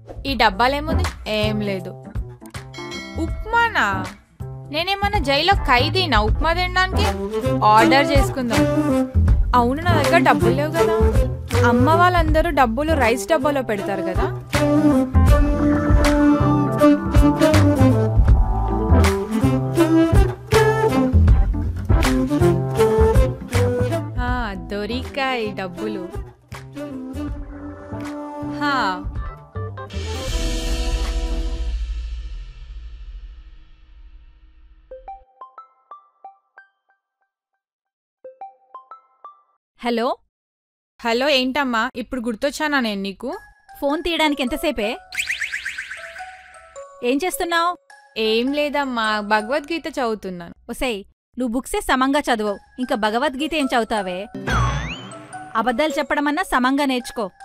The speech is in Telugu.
ఈ డబ్బాలేముంది ఏం లేదు ఉప్మానా నేనేమన్నా జైల్లో ఖైదీనా ఉప్మా తినడానికి ఆర్డర్ చేసుకుందాం అవును నా దగ్గర డబ్బులు లేవు కదా అమ్మ వాళ్ళందరూ డబ్బులు రైస్ డబ్బాలో పెడతారు కదా ఆ, దొరికాయి డబ్బులు హా హలో హలో ఏంటమ్మా ఇప్పుడు గుర్తొచ్చానా నేను నీకు ఫోన్ తీయడానికి ఎంతసేపే ఏం చేస్తున్నావు ఏం లేదమ్మా భగవద్గీత చదువుతున్నాను ఒసేయ్ నువ్వు బుక్సే సమంగా చదువవు ఇంకా భగవద్గీత ఏం చదువుతావే అబద్ధాలు చెప్పడమన్నా సమంగా నేర్చుకో